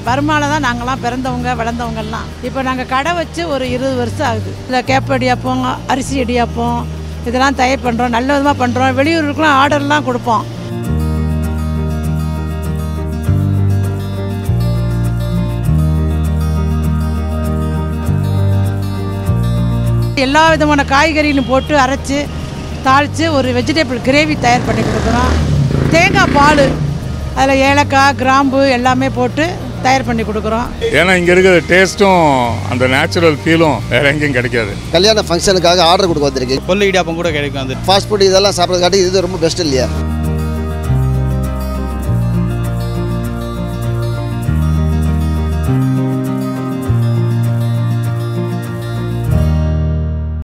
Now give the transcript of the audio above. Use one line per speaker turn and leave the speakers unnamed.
பர்மாவில் தான் நாங்கள்லாம் பிறந்தவங்க வளர்ந்தவங்கெல்லாம் இப்போ நாங்கள் கடை வச்சு ஒரு இருபது வருஷம் ஆகுது இந்த கேப்ப இடியாப்பம் அரிசி இடியாப்பம் இதெல்லாம் தயார் பண்ணுறோம் நல்ல விதமாக பண்ணுறோம் வெளியூருக்குலாம் ஆர்டர்லாம் கொடுப்போம் எல்லா விதமான காய்கறிகளும் போட்டு அரைச்சி தாளித்து ஒரு வெஜிடபிள் கிரேவி தயார் பண்ணி கொடுக்குறோம் தேங்காய் பால் அதில் ஏலக்காய் கிராம்பு எல்லாமே போட்டு தயார் பண்ணி கொடுக்குறோம்
ஏன்னா இங்கே இருக்கிற டேஸ்ட்டும் அந்த நேச்சுரல் ஃபீலும் வேற எங்கேயும் கிடைக்காது
கல்யாண ஃபங்க்ஷனுக்காக ஆர்டர் கொடுக்க வந்திருக்கு
கொள்ளு இடியாப்பம் கூட கிடைக்கும் அது
ஃபாஸ்ட் ஃபுட் இதெல்லாம் சாப்பிட்றதுக்காட்டி இது ரொம்ப பெஸ்ட் இல்லையா